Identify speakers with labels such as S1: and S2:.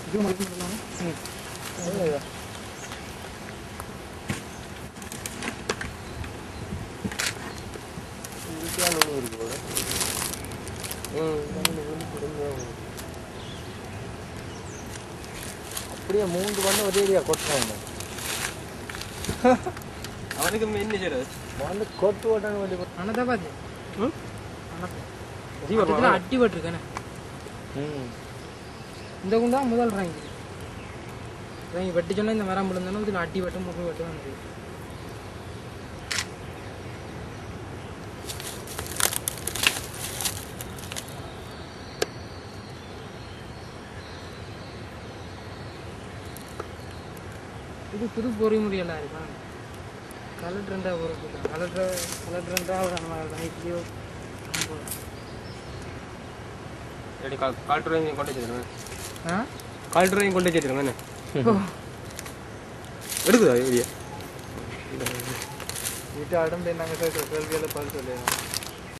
S1: இது மட்டும் இல்லாமல் ம்
S2: இதுக்கான ஒன்று இருக்கு போல ம் கண்ணில் விழுந்து கொடுங்க அப்படியே மூன்று பண்ண ஒரே ஏரியா கொட்டுறாங்க
S3: அவனுக்கு என்ன செய்யறது
S2: வந்து கொட்டு ஓட்டான வேண்டி
S1: அனதா பாத்து
S3: ம்?
S1: அனதா
S3: ஜீவன்
S1: இதுல அட்டி பட்டிருக்கேனே
S2: ம்
S1: இந்த குண்டா முதல் ரேங்க் ரேங்க் வெட்டி சொன்னா இந்த மரம் விழுந்தாலும் இதில் அட்டி வெட்டும் முகம் வெட்டும் வந்து இது புது பொறிமுறையெல்லாம் இருக்கா கலர் ரெண்டா பொறுப்பு கலர் கலர் ரெண்டா நம்ம நைட்லேயோ
S3: ரெடி கால் கால் ட்ரைவிங் கொண்டு வச்சிருக்கேன்
S1: ஆ
S3: கால் ட்ரைவிங் கொண்டு வச்சிருக்கேன் என்ன
S1: ஓ
S3: எடுக்குதா ஐடியா
S2: வீட்டு அடம்பு நாங்கள் கேள்வியில் பதில் சொல்லிடுறோம்